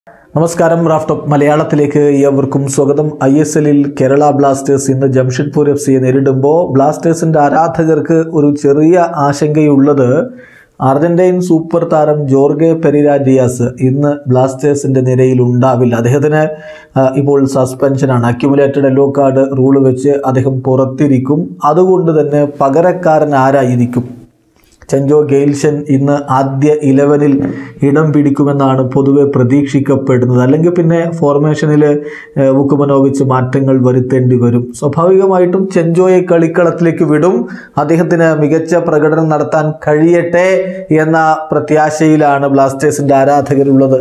നമസ്കാരം റാഫ്റ്റോപ്പ് മലയാളത്തിലേക്ക് ഏവർക്കും സ്വാഗതം ഐ എസ് എല്ലിൽ കേരള ബ്ലാസ്റ്റേഴ്സ് ഇന്ന് ജംഷഡ്പൂർ എഫ് സിയെ നേരിടുമ്പോൾ ബ്ലാസ്റ്റേഴ്സിൻ്റെ ആരാധകർക്ക് ഒരു ചെറിയ ആശങ്കയുള്ളത് അർജന്റൈൻ സൂപ്പർ താരം ജോർഗെ പെരിര ഡിയാസ് ഇന്ന് ബ്ലാസ്റ്റേഴ്സിൻ്റെ നിരയിൽ ഉണ്ടാവില്ല അദ്ദേഹത്തിന് ആ, ഇപ്പോൾ സസ്പെൻഷനാണ് അക്യുമുലേറ്റഡ് യെല്ലോ കാർഡ് റൂൾ വെച്ച് അദ്ദേഹം പുറത്തിരിക്കും അതുകൊണ്ട് തന്നെ പകരക്കാരൻ ആരായിരിക്കും ചെഞ്ചോ ഗെയിൽഷൻ ഇന്ന് ആദ്യ ഇലവനിൽ ഇടം പിടിക്കുമെന്നാണ് പൊതുവെ പ്രതീക്ഷിക്കപ്പെടുന്നത് അല്ലെങ്കിൽ പിന്നെ ഫോർമേഷനിൽ വുക്കുമനോവിച്ച് മാറ്റങ്ങൾ വരുത്തേണ്ടി വരും സ്വാഭാവികമായിട്ടും ചെഞ്ചോയെ കളിക്കളത്തിലേക്ക് വിടും അദ്ദേഹത്തിന് മികച്ച പ്രകടനം നടത്താൻ കഴിയട്ടെ എന്ന പ്രത്യാശയിലാണ് ബ്ലാസ്റ്റേഴ്സിൻ്റെ ആരാധകരുള്ളത്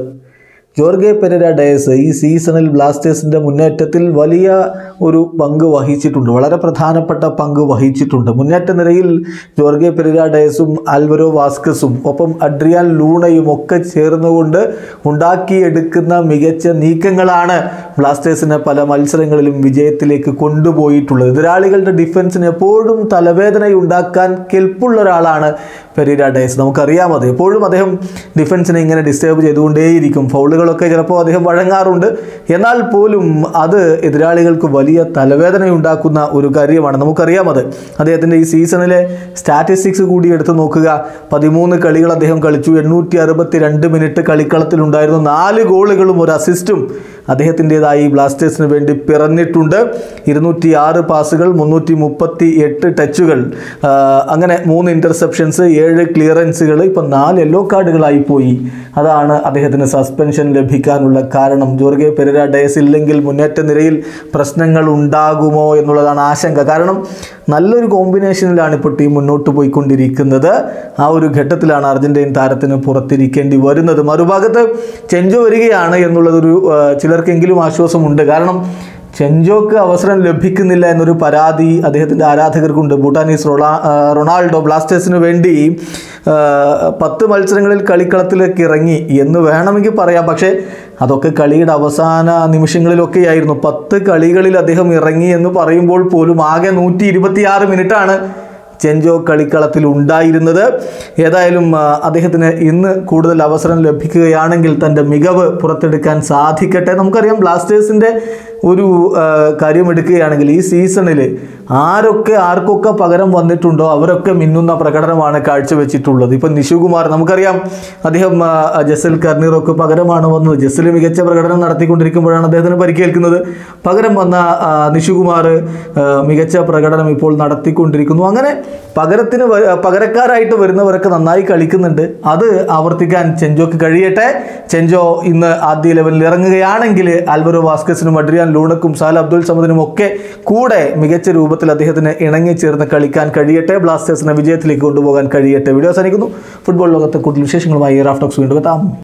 ജോർഗെ പെരര ഡയസ് ഈ സീസണിൽ ബ്ലാസ്റ്റേഴ്സിൻ്റെ മുന്നേറ്റത്തിൽ വലിയ ഒരു പങ്ക് വഹിച്ചിട്ടുണ്ട് വളരെ പ്രധാനപ്പെട്ട പങ്ക് വഹിച്ചിട്ടുണ്ട് മുന്നേറ്റ നിരയിൽ ജോർഗെ പെരര ഡയസും ആൽവരോ വാസ്കസും ഒപ്പം അഡ്രിയാൻ ലൂണയും ഒക്കെ ചേർന്നുകൊണ്ട് ഉണ്ടാക്കിയെടുക്കുന്ന മികച്ച നീക്കങ്ങളാണ് ബ്ലാസ്റ്റേഴ്സിനെ പല മത്സരങ്ങളിലും വിജയത്തിലേക്ക് കൊണ്ടുപോയിട്ടുള്ളത് എതിരാളികളുടെ ഡിഫൻസിന് എപ്പോഴും തലവേദനയുണ്ടാക്കാൻ കെൽപ്പുള്ള ഒരാളാണ് പെരീര ഡേസ് നമുക്കറിയാം അത് എപ്പോഴും അദ്ദേഹം ഡിഫൻസിനെ ഇങ്ങനെ ഡിസ്റ്റർബ് ചെയ്തുകൊണ്ടേയിരിക്കും ഫൗളുകളൊക്കെ ചിലപ്പോൾ അദ്ദേഹം വഴങ്ങാറുണ്ട് എന്നാൽ പോലും അത് എതിരാളികൾക്ക് വലിയ തലവേദന ഉണ്ടാക്കുന്ന ഒരു കാര്യമാണ് നമുക്കറിയാം അത് അദ്ദേഹത്തിൻ്റെ ഈ സീസണിലെ സ്റ്റാറ്റിസ്റ്റിക്സ് കൂടി എടുത്ത് നോക്കുക പതിമൂന്ന് കളികൾ അദ്ദേഹം കളിച്ചു എണ്ണൂറ്റി അറുപത്തി രണ്ട് മിനിറ്റ് കളിക്കളത്തിലുണ്ടായിരുന്നു നാല് ഗോളുകളും ഒരു അസിസ്റ്റും അദ്ദേഹത്തിൻ്റെതായി ബ്ലാസ്റ്റേഴ്സിന് വേണ്ടി പിറന്നിട്ടുണ്ട് ഇരുന്നൂറ്റി ആറ് പാസുകൾ മുന്നൂറ്റി മുപ്പത്തി എട്ട് ടച്ചുകൾ ആ, അങ്ങനെ മൂന്ന് ഇൻ്റർസെപ്ഷൻസ് ഏഴ് ക്ലിയറൻസുകൾ ഇപ്പം നാല് യെല്ലോ കാർഡുകളായി പോയി അതാണ് അദ്ദേഹത്തിന് സസ്പെൻഷൻ ലഭിക്കാനുള്ള കാരണം ജോർഗെ പെരര ഡയസ് ഇല്ലെങ്കിൽ മുന്നേറ്റ നിരയിൽ പ്രശ്നങ്ങൾ ഉണ്ടാകുമോ എന്നുള്ളതാണ് ആശങ്ക കാരണം നല്ലൊരു കോമ്പിനേഷനിലാണ് ഇപ്പോൾ ടീം മുന്നോട്ട് പോയിക്കൊണ്ടിരിക്കുന്നത് ആ ഒരു ഘട്ടത്തിലാണ് അർജന്റീൻ താരത്തിന് പുറത്തിരിക്കേണ്ടി വരുന്നത് മറുഭാഗത്ത് ചെഞ്ചോ വരികയാണ് എന്നുള്ളതൊരു ആ, ചിലർക്കെങ്കിലും ആശ്വാസമുണ്ട് കാരണം ചെഞ്ചോക്ക് അവസരം ലഭിക്കുന്നില്ല എന്നൊരു പരാതി അദ്ദേഹത്തിൻ്റെ ആരാധകർക്കുണ്ട് ഭൂട്ടാനീസ് റൊണാ ആ, റൊണാൾഡോ ബ്ലാസ്റ്റേഴ്സിന് വേണ്ടി ആ, പത്ത് മത്സരങ്ങളിൽ കളിക്കളത്തിലേക്ക് ഇറങ്ങി എന്ന് വേണമെങ്കിൽ പറയാം പക്ഷേ അതൊക്കെ കളിയുടെ അവസാന നിമിഷങ്ങളിലൊക്കെയായിരുന്നു പത്ത് കളികളിൽ അദ്ദേഹം ഇറങ്ങി എന്ന് പറയുമ്പോൾ പോലും ആകെ നൂറ്റി ഇരുപത്തിയാറ് മിനിറ്റാണ് ചെഞ്ചോ കളിക്കളത്തിൽ ഉണ്ടായിരുന്നത് ഏതായാലും ആ, അദ്ദേഹത്തിന് ഇന്ന് കൂടുതൽ അവസരം ലഭിക്കുകയാണെങ്കിൽ തൻ്റെ മികവ് പുറത്തെടുക്കാൻ സാധിക്കട്ടെ നമുക്കറിയാം ബ്ലാസ്റ്റേഴ്സിൻ്റെ ഒരു ആ, കാര്യം എടുക്കുകയാണെങ്കിൽ ഈ സീസണിൽ ആരൊക്കെ ആർക്കൊക്കെ പകരം വന്നിട്ടുണ്ടോ അവരൊക്കെ മിന്നുന്ന പ്രകടനമാണ് കാഴ്ചവെച്ചിട്ടുള്ളത് ഇപ്പം നിഷുകുമാർ നമുക്കറിയാം അദ്ദേഹം ആ, ജസൽ കർണീറൊക്കെ പകരമാണ് വന്നത് ജസൽ മികച്ച പ്രകടനം നടത്തിക്കൊണ്ടിരിക്കുമ്പോഴാണ് അദ്ദേഹത്തിന് പരിക്കേൽക്കുന്നത് പകരം വന്ന ആ, നിഷുകുമാർ ആ, മികച്ച പ്രകടനം ഇപ്പോൾ നടത്തിക്കൊണ്ടിരിക്കുന്നു അങ്ങനെ പകരത്തിന് വ- പകരക്കാരായിട്ട് വരുന്നവരൊക്കെ നന്നായി കളിക്കുന്നുണ്ട് അത് ആവർത്തിക്കാൻ ചെഞ്ചോക്ക് കഴിയട്ടെ ചെഞ്ചോ ഇന്ന് ആദ്യ ലെവലിൽ ഇറങ്ങുകയാണെങ്കിൽ ആൽവറോ വാസ്കസിനും അഡ്രിയാൻ ലൂണക്കും സാല അബ്ദുൽ സമദിനും ഒക്കെ കൂടെ മികച്ച രൂപത്തിൽ അദ്ദേഹത്തിന് ഇണങ്ങി ചേർന്ന് കളിക്കാൻ കഴിയട്ടെ ബ്ലാസ്റ്റേഴ്സിനെ വിജയത്തിലേക്ക് കൊണ്ടുപോകാൻ കഴിയട്ടെ വീഡിയോ അവസാനിക്കുന്നു ഫുട്ബോൾ ലോകത്തെ കൂടുതൽ വിശേഷങ്ങളുമായി റാഫ്റ്റോക്സ് വീണ്ടും എത്താം